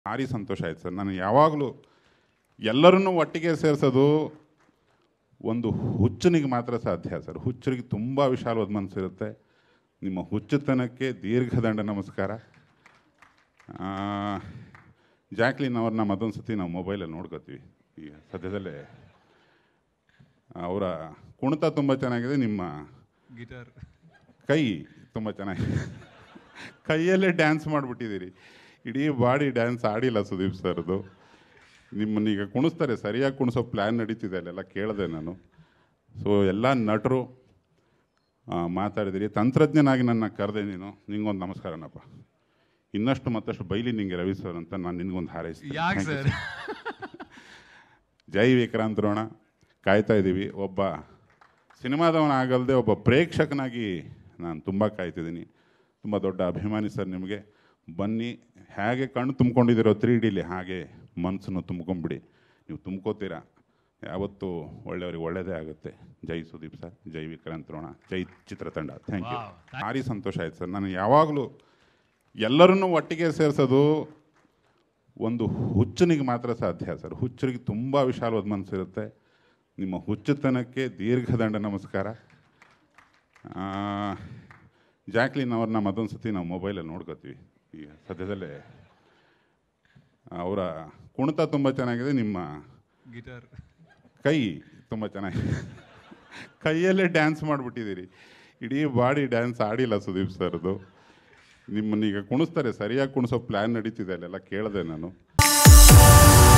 ಭಾರಿ ಸಂತೋಷ ಆಯ್ತು ಸರ್ ನಾನು ಯಾವಾಗಲೂ ಎಲ್ಲರನ್ನೂ ಒಟ್ಟಿಗೆ ಸೇರಿಸೋದು ಒಂದು ಹುಚ್ಚನಿಗೆ ಮಾತ್ರ ಸಾಧ್ಯ ಸರ್ ಹುಚ್ಚರಿಗೆ ತುಂಬ ವಿಶಾಲವಾದ ಮನಸ್ಸಿರುತ್ತೆ ನಿಮ್ಮ ಹುಚ್ಚುತನಕ್ಕೆ ದೀರ್ಘದಂಡ ನಮಸ್ಕಾರ ಆ, ಜಾಕ್ಲಿನ್ ಅವ್ರನ್ನ ಮತ್ತೊಂದು ಸತಿ ನಾವು ಮೊಬೈಲಲ್ಲಿ ನೋಡ್ಕೋತೀವಿ ಈಗ ಸದ್ಯದಲ್ಲೇ ಅವರ ಕುಣಿತ ತುಂಬ ಚೆನ್ನಾಗಿದೆ ನಿಮ್ಮ ಗಿಟಾರ್ ಕೈ ತುಂಬ ಚೆನ್ನಾಗಿದೆ ಕೈಯಲ್ಲೇ ಡ್ಯಾನ್ಸ್ ಮಾಡಿಬಿಟ್ಟಿದ್ದೀರಿ ಇಡೀ ಬಾಡಿ ಡ್ಯಾನ್ಸ್ ಆಡಿಲ್ಲ ಸುದೀಪ್ ಸರ್ದು ನಿಮ್ಮನ್ನೀಗ ಕುಣಿಸ್ತಾರೆ ಸರಿಯಾಗಿ ಕುಣಿಸೋ ಪ್ಲ್ಯಾನ್ ನಡೀತಿದೆ ಅಲ್ಲೆಲ್ಲ ಕೇಳಿದೆ ನಾನು ಸೊ ಎಲ್ಲ ನಟರು ಆ, ಮಾತಾಡಿದಿರಿ ತಂತ್ರಜ್ಞನಾಗಿ ನನ್ನ ಕರೆದೆ ನೀನು ನಿಂಗೊಂದು ನಮಸ್ಕಾರನಪ್ಪ ಇನ್ನಷ್ಟು ಮತ್ತಷ್ಟು ಬೈಲಿ ನಿಂಗೆ ರವಿ ಸರ್ ಅಂತ ನಾನು ನಿನ್ಗೊಂದು ಹಾರೈಸ್ತೀನಿ ಯಾಕೆ Thank you, ಸರ್ ಜೈ ವಿಕ್ರಾಂತ್ ರೋಣ ಕಾಯ್ತಾ ಇದ್ದೀವಿ ಒಬ್ಬ ಸಿನಿಮಾದವನಾಗಲ್ಲದೆ ಒಬ್ಬ ಪ್ರೇಕ್ಷಕನಾಗಿ ನಾನು ತುಂಬ ಕಾಯ್ತಿದ್ದೀನಿ ತುಂಬ ದೊಡ್ಡ ಅಭಿಮಾನಿ ಸರ್ ನಿಮಗೆ ಬನ್ನಿ ಹೇಗೆ ಕಣ್ಣು ತುಂಬ್ಕೊಂಡಿದ್ದೀರೋ ತ್ರೀ ಡಿಲಿ ಹಾಗೆ ಮನಸ್ಸನ್ನು ತುಂಬ್ಕೊಂಬಿಡಿ ನೀವು ತುಂಬ್ಕೋತೀರಾ ಯಾವತ್ತೂ ಒಳ್ಳೆಯವ್ರಿಗೆ ಒಳ್ಳೆಯದೇ ಆಗುತ್ತೆ ಜೈ ಸುದೀಪ್ ಸರ್ ಜೈ ವಿಕ್ರಾಂತ್ ರೋಣ ಜೈ ಚಿತ್ರತಂಡ ಥ್ಯಾಂಕ್ ಯು Wow. ಭಾರಿ ಸಂತೋಷ ಆಯ್ತು ಸರ್ ನಾನು ಯಾವಾಗಲೂ ಎಲ್ಲರನ್ನೂ ಒಟ್ಟಿಗೆ ಸೇರಿಸೋದು ಒಂದು ಹುಚ್ಚನಿಗೆ ಮಾತ್ರ ಸಾಧ್ಯ ಸರ್ ಹುಚ್ಚರಿಗೆ ತುಂಬ ವಿಶಾಲವಾದ ಮನಸ್ಸಿರುತ್ತೆ ನಿಮ್ಮ ಹುಚ್ಚುತನಕ್ಕೆ ದೀರ್ಘದಂಡ ನಮಸ್ಕಾರ ಆ, ಜಾಕ್ಲಿನ್ ಅವ್ರನ್ನ ಮತ್ತೊಂದು ಸತಿ ನಾವು ಮೊಬೈಲಲ್ಲಿ ನೋಡ್ಕೋತೀವಿ ಈಗ ಸದ್ಯದಲ್ಲೇ ಅವರ ಕುಣಿತ ತುಂಬ ಚೆನ್ನಾಗಿದೆ ನಿಮ್ಮ ಗಿಟಾರ್ ಕೈ ತುಂಬ ಚೆನ್ನಾಗಿದೆ ಕೈಯಲ್ಲೇ ಡ್ಯಾನ್ಸ್ ಮಾಡಿಬಿಟ್ಟಿದ್ದೀರಿ ಇಡೀ ಬಾಡಿ ಡ್ಯಾನ್ಸ್ ಆಡಿಲ್ಲ ಸುದೀಪ್ ಸರ್ದು ನಿಮ್ಮನ್ನೀಗ ಕುಣಿಸ್ತಾರೆ ಸರಿಯಾಗಿ ಕುಣಿಸೋ ಪ್ಲ್ಯಾನ್ ನಡೀತಿದೆ ಅಲ್ಲೆಲ್ಲ ಕೇಳಿದೆ ನಾನು